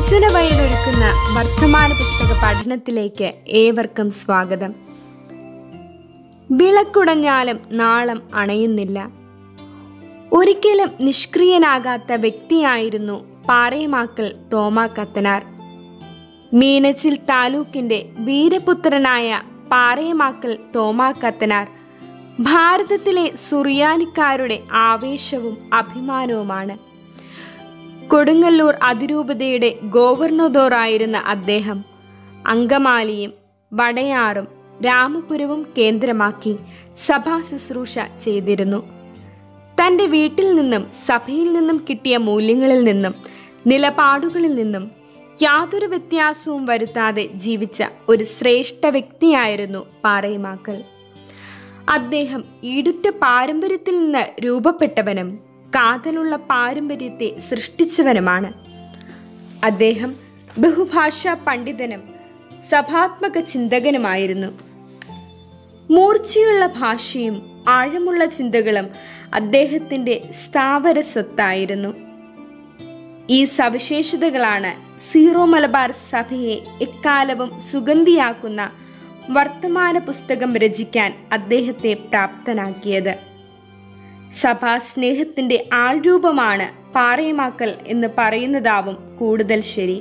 വചനവയലൊരുക്കുന്ന വർത്തമാന പുസ്തക പഠനത്തിലേക്ക് ഏവർക്കും സ്വാഗതം വിളക്കുടഞ്ഞാലും നാളം അണയുന്നില്ല ഒരിക്കലും നിഷ്ക്രിയനാകാത്ത വ്യക്തിയായിരുന്നു പാറേമാക്കൽ തോമാ കത്തനാർ മീനച്ചിൽ താലൂക്കിന്റെ വീരപുത്രനായ പാറേമാക്കൽ തോമാ കത്തനാർ ഭാരതത്തിലെ സുറിയാനിക്കാരുടെ ആവേശവും അഭിമാനവുമാണ് കൊടുങ്ങല്ലൂർ അതിരൂപതയുടെ ഗോവർണദോറായിരുന്ന അദ്ദേഹം അങ്കമാലിയും വടയാറും രാമപുരവും കേന്ദ്രമാക്കി സഭാ ശുശ്രൂഷ ചെയ്തിരുന്നു തൻ്റെ വീട്ടിൽ നിന്നും സഭയിൽ നിന്നും കിട്ടിയ മൂല്യങ്ങളിൽ നിന്നും നിലപാടുകളിൽ നിന്നും യാതൊരു വ്യത്യാസവും വരുത്താതെ ജീവിച്ച ഒരു ശ്രേഷ്ഠ വ്യക്തിയായിരുന്നു പാറയിമാക്കൽ അദ്ദേഹം ഈടുറ്റ പാരമ്പര്യത്തിൽ നിന്ന് രൂപപ്പെട്ടവനും കാതലുള്ള പാരമ്പര്യത്തെ സൃഷ്ടിച്ചവനുമാണ് അദ്ദേഹം ബഹുഭാഷാ പണ്ഡിതനും സഭാത്മക ചിന്തകനുമായിരുന്നു മൂർച്ചയുള്ള ഭാഷയും ആഴമുള്ള ചിന്തകളും അദ്ദേഹത്തിൻ്റെ സ്ഥാവര സ്വത്തായിരുന്നു ഈ സവിശേഷതകളാണ് സീറോ മലബാർ സഭയെ എക്കാലവും സുഗന്ധിയാക്കുന്ന വർത്തമാന പുസ്തകം രചിക്കാൻ അദ്ദേഹത്തെ പ്രാപ്തനാക്കിയത് സഭാസ്നേഹത്തിന്റെ ആൾരൂപമാണ് പാറയമാക്കൽ എന്ന് പറയുന്നതാവും കൂടുതൽ ശരി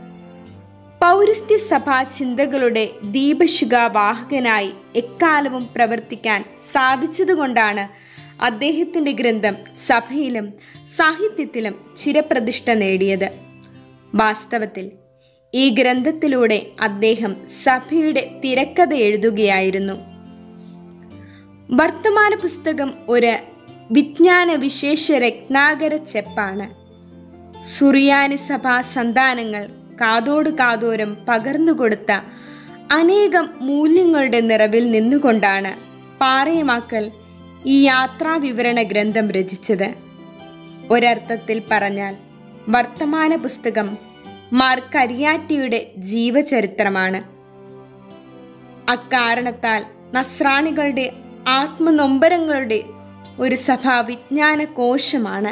പൗരസ്ത്യ സഭാ ചിന്തകളുടെ ദീപശിഖാവാഹകനായി എക്കാലവും പ്രവർത്തിക്കാൻ സാധിച്ചതുകൊണ്ടാണ് അദ്ദേഹത്തിന്റെ ഗ്രന്ഥം സഭയിലും സാഹിത്യത്തിലും ചിരപ്രതിഷ്ഠ നേടിയത് വാസ്തവത്തിൽ ഈ ഗ്രന്ഥത്തിലൂടെ അദ്ദേഹം സഭയുടെ തിരക്കഥ എഴുതുകയായിരുന്നു വർത്തമാന പുസ്തകം ഒരു വിജ്ഞാന വിശേഷ രത്നാകര ചെപ്പാണ് സുറിയാനി സഭാ സന്താനങ്ങൾ കാതോട് കാതോരം പകർന്നുകൊടുത്ത അനേകം മൂല്യങ്ങളുടെ നിറവിൽ നിന്നുകൊണ്ടാണ് പാറയമാക്കൽ ഈ യാത്രാ വിവരണ ഗ്രന്ഥം രചിച്ചത് ഒരർത്ഥത്തിൽ പറഞ്ഞാൽ വർത്തമാന പുസ്തകം മാർ കരിയാറ്റിയുടെ ജീവചരിത്രമാണ് അക്കാരണത്താൽ നസ്രാണികളുടെ ആത്മനൊമ്പരങ്ങളുടെ ഒരു സഭാ വിജ്ഞാന കോശമാണ്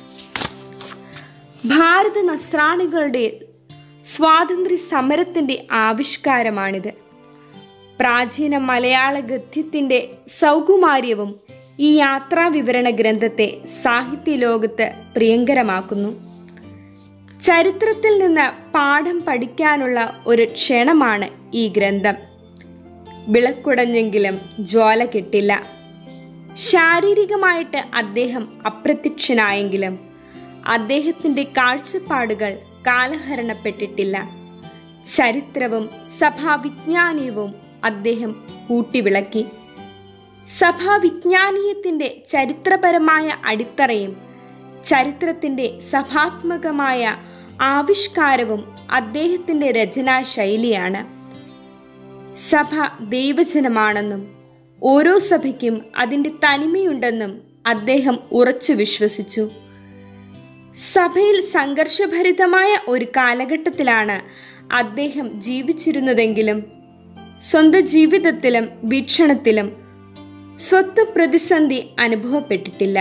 ഭാരത നസ്രാണികളുടെ സ്വാതന്ത്ര്യ സമരത്തിൻ്റെ ആവിഷ്കാരമാണിത് പ്രാചീന മലയാള ഗദ്യത്തിൻ്റെ സൗകുമാര്യവും ഈ യാത്രാ വിവരണ ഗ്രന്ഥത്തെ സാഹിത്യ ലോകത്ത് പ്രിയങ്കരമാക്കുന്നു ചരിത്രത്തിൽ നിന്ന് പാഠം പഠിക്കാനുള്ള ഒരു ക്ഷണമാണ് ഈ ഗ്രന്ഥം വിളക്കുടഞ്ഞെങ്കിലും ജ്വാല കിട്ടില്ല ശാരീരികമായിട്ട് അദ്ദേഹം അപ്രത്യക്ഷനായെങ്കിലും അദ്ദേഹത്തിൻ്റെ കാഴ്ചപ്പാടുകൾ കാലഹരണപ്പെട്ടിട്ടില്ല ചരിത്രവും സഭാവിജ്ഞാനീയവും അദ്ദേഹം കൂട്ടിവിളക്കി സഭാവിജ്ഞാനീയത്തിൻ്റെ ചരിത്രപരമായ അടിത്തറയും ചരിത്രത്തിൻ്റെ സഭാത്മകമായ ആവിഷ്കാരവും അദ്ദേഹത്തിൻ്റെ രചനാ ശൈലിയാണ് സഭ ദൈവജനമാണെന്നും ഓരോ സഭയ്ക്കും അതിൻ്റെ തനിമയുണ്ടെന്നും അദ്ദേഹം ഉറച്ചു വിശ്വസിച്ചു സഭയിൽ സംഘർഷഭരിതമായ ഒരു കാലഘട്ടത്തിലാണ് അദ്ദേഹം ജീവിച്ചിരുന്നതെങ്കിലും സ്വന്തം ജീവിതത്തിലും വീക്ഷണത്തിലും സ്വത്ത് പ്രതിസന്ധി അനുഭവപ്പെട്ടിട്ടില്ല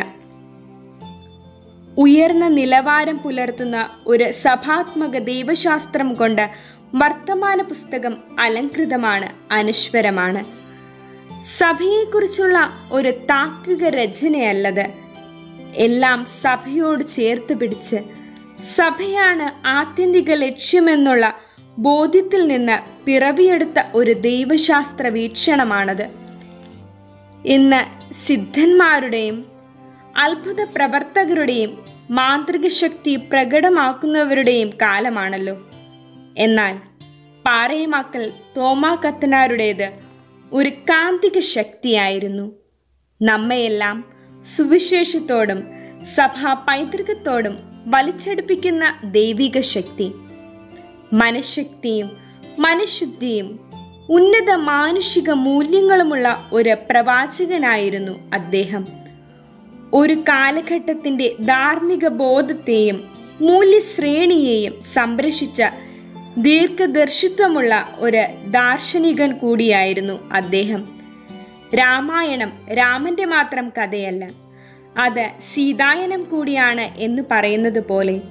ഉയർന്ന നിലവാരം പുലർത്തുന്ന ഒരു സഭാത്മക ദൈവശാസ്ത്രം കൊണ്ട് വർത്തമാന പുസ്തകം അലങ്കൃതമാണ് അനശ്വരമാണ് സഭയെക്കുറിച്ചുള്ള ഒരു താത്വിക രചനയല്ലത് എല്ലാം സഭയോട് ചേർത്ത് പിടിച്ച് സഭയാണ് ആത്യന്തിക ലക്ഷ്യമെന്നുള്ള ബോധ്യത്തിൽ നിന്ന് പിറവിയെടുത്ത ഒരു ദൈവശാസ്ത്ര വീക്ഷണമാണത് ഇന്ന് സിദ്ധന്മാരുടെയും അത്ഭുത പ്രവർത്തകരുടെയും മാന്ത്രിക ശക്തി പ്രകടമാക്കുന്നവരുടെയും കാലമാണല്ലോ എന്നാൽ പാറയമാക്കൽ തോമാ കത്തനാരുടേത് ഒരു കാന്തിക ശക്തിയായിരുന്നു നമ്മയെല്ലാം സുവിശേഷത്തോടും സഭാ പൈതൃകത്തോടും വലിച്ചടുപ്പിക്കുന്ന ദൈവിക ശക്തി മനഃശക്തിയും മനഃശുദ്ധിയും ഉന്നത മാനുഷിക മൂല്യങ്ങളുമുള്ള ഒരു പ്രവാചകനായിരുന്നു അദ്ദേഹം ഒരു കാലഘട്ടത്തിൻ്റെ ധാർമ്മിക ബോധത്തെയും മൂല്യശ്രേണിയെയും സംരക്ഷിച്ച ദീർഘദർശിത്വമുള്ള ഒരു ദാർശനികൻ കൂടിയായിരുന്നു അദ്ദേഹം രാമായണം രാമന്റെ മാത്രം കഥയല്ല അത് സീതായനം കൂടിയാണ് എന്ന് പറയുന്നത് പോലെ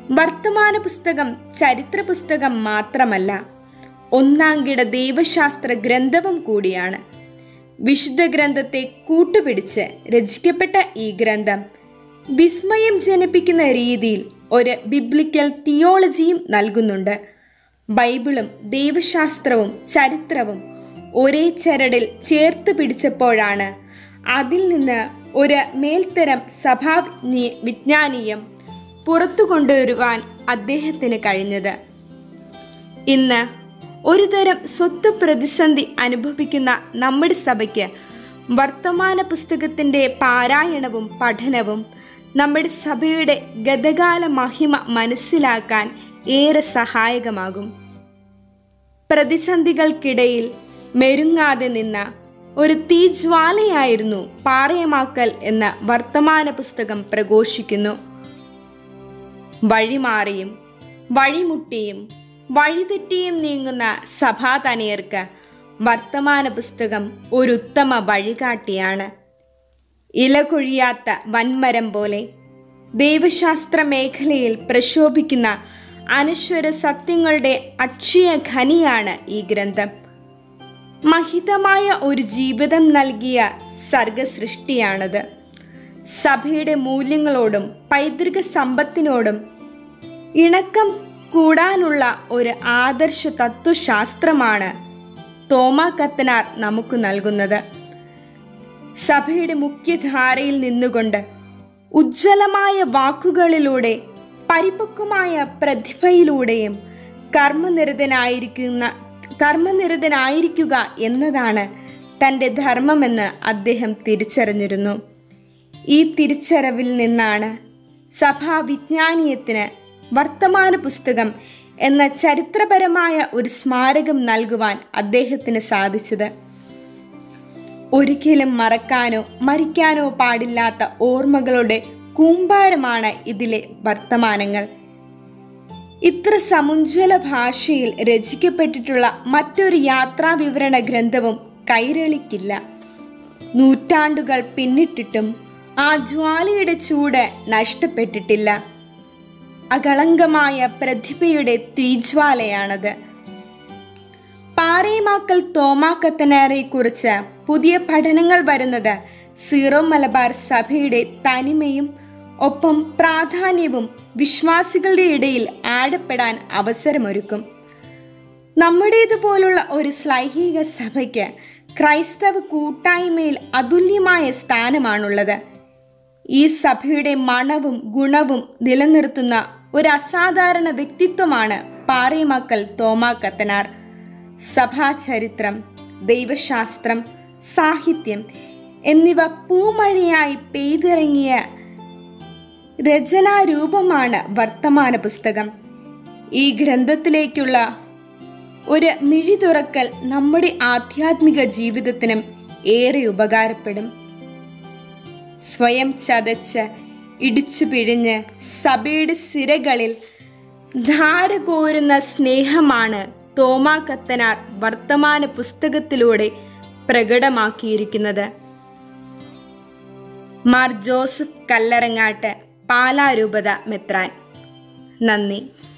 വർത്തമാന പുസ്തകം ചരിത്ര പുസ്തകം മാത്രമല്ല ഒന്നാംകിട ദൈവശാസ്ത്ര ഗ്രന്ഥവും കൂടിയാണ് വിശുദ്ധ ഗ്രന്ഥത്തെ കൂട്ടുപിടിച്ച് രചിക്കപ്പെട്ട ഈ ഗ്രന്ഥം വിസ്മയം ജനിപ്പിക്കുന്ന രീതിയിൽ ഒരു ബിബ്ലിക്കൽ തിയോളജിയും നൽകുന്നുണ്ട് ബൈബിളും ദൈവശാസ്ത്രവും ചരിത്രവും ഒരേ ചരടിൽ ചേർത്ത് പിടിച്ചപ്പോഴാണ് അതിൽ നിന്ന് ഒരു മേൽത്തരം സഭാ വിജ്ഞാനീയം പുറത്തു കൊണ്ടുവരുവാൻ അദ്ദേഹത്തിന് കഴിഞ്ഞത് ഇന്ന് ഒരു തരം സ്വത്ത് പ്രതിസന്ധി അനുഭവിക്കുന്ന നമ്മുടെ സഭയ്ക്ക് വർത്തമാന പുസ്തകത്തിൻ്റെ പാരായണവും പഠനവും നമ്മുടെ സഭയുടെ ഗതകാല മഹിമ മനസ്സിലാക്കാൻ ഏറെ സഹായകമാകും പ്രതിസന്ധികൾക്കിടയിൽ മെരുങ്ങാതെ നിന്ന ഒരു തീജ്വാലയായിരുന്നു പാറയമാക്കൽ എന്ന വർത്തമാന പുസ്തകം പ്രഘോഷിക്കുന്നു വഴിമാറിയും വഴിമുട്ടിയും വഴിതെറ്റിയും നീങ്ങുന്ന സഭാതനിയർക്ക് വർത്തമാന പുസ്തകം ഒരു ഉത്തമ വഴികാട്ടിയാണ് ഇലകൊഴിയാത്ത വൻമരം പോലെ ദൈവശാസ്ത്ര മേഖലയിൽ പ്രശോഭിക്കുന്ന അനശ്വര സത്യങ്ങളുടെ അക്ഷയ ഖനിയാണ് ഈ ഗ്രന്ഥം മഹിതമായ ഒരു ജീവിതം നൽകിയ സർഗസൃഷ്ടിയാണത് സഭയുടെ മൂല്യങ്ങളോടും പൈതൃക സമ്പത്തിനോടും ഇണക്കം കൂടാനുള്ള ഒരു ആദർശ തത്വശാസ്ത്രമാണ് തോമ കത്തനാർ നമുക്ക് നൽകുന്നത് സഭയുടെ മുഖ്യധാരയിൽ നിന്നുകൊണ്ട് ഉജ്ജ്വലമായ വാക്കുകളിലൂടെ പരിപക്വമായ പ്രതിഭയിലൂടെയും കർമ്മനിരതനായിരിക്കുന്ന കർമ്മനിരതനായിരിക്കുക എന്നതാണ് തൻ്റെ ധർമ്മമെന്ന് അദ്ദേഹം തിരിച്ചറിഞ്ഞിരുന്നു ഈ തിരിച്ചറിവിൽ നിന്നാണ് സഭാവിജ്ഞാനീയത്തിന് വർത്തമാന പുസ്തകം എന്ന ചരിത്രപരമായ ഒരു സ്മാരകം നൽകുവാൻ അദ്ദേഹത്തിന് സാധിച്ചത് ഒരിക്കലും മറക്കാനോ മരിക്കാനോ പാടില്ലാത്ത ഓർമ്മകളുടെ കൂമ്പാരമാണ് ഇതിലെ വർത്തമാനങ്ങൾ ഇത്ര സമുജ്വല ഭാഷയിൽ രചിക്കപ്പെട്ടിട്ടുള്ള മറ്റൊരു യാത്രാ വിവരണ ഗ്രന്ഥവും കൈരളിക്കില്ല നൂറ്റാണ്ടുകൾ പിന്നിട്ടിട്ടും ആ ജ്വാലയുടെ ചൂട് നഷ്ടപ്പെട്ടിട്ടില്ല അകളങ്കമായ പ്രതിഭയുടെ തീജ്വാലയാണത് പാറേമാക്കൽ തോമാക്കത്തനാറെ കുറിച്ച് പുതിയ പഠനങ്ങൾ വരുന്നത് സീറോ മലബാർ സഭയുടെ തനിമയും ഒപ്പം പ്രാധാന്യവും വിശ്വാസികളുടെ ഇടയിൽ ആഴപ്പെടാൻ അവസരമൊരുക്കും നമ്മുടേതുപോലുള്ള ഒരു ശ്ലൈഹിക സഭയ്ക്ക് ക്രൈസ്തവ കൂട്ടായ്മയിൽ അതുല്യമായ സ്ഥാനമാണുള്ളത് ഈ സഭയുടെ മണവും ഗുണവും നിലനിർത്തുന്ന ഒരു അസാധാരണ വ്യക്തിത്വമാണ് പാറേമക്കൾ തോമാ കത്തനാർ സഭാചരിത്രം ദൈവശാസ്ത്രം സാഹിത്യം എന്നിവ പൂമഴയായി പെയ്തിറങ്ങിയ രചനാരൂപമാണ് വർത്തമാന പുസ്തകം ഈ ഗ്രന്ഥത്തിലേക്കുള്ള ഒരു മിഴി തുറക്കൽ നമ്മുടെ ആധ്യാത്മിക ജീവിതത്തിനും ഏറെ ഉപകാരപ്പെടും സ്വയം ചതച്ച് ഇടിച്ചു പിഴിഞ്ഞ് സഭയുടെ സിരകളിൽ ധാര കോരുന്ന സ്നേഹമാണ് തോമാ കത്തനാർ വർത്തമാന പുസ്തകത്തിലൂടെ പ്രകടമാക്കിയിരിക്കുന്നത് മാർ ജോസഫ് കല്ലറങ്ങാട്ട് പാലാരൂപത മെത്രാൻ നന്ദി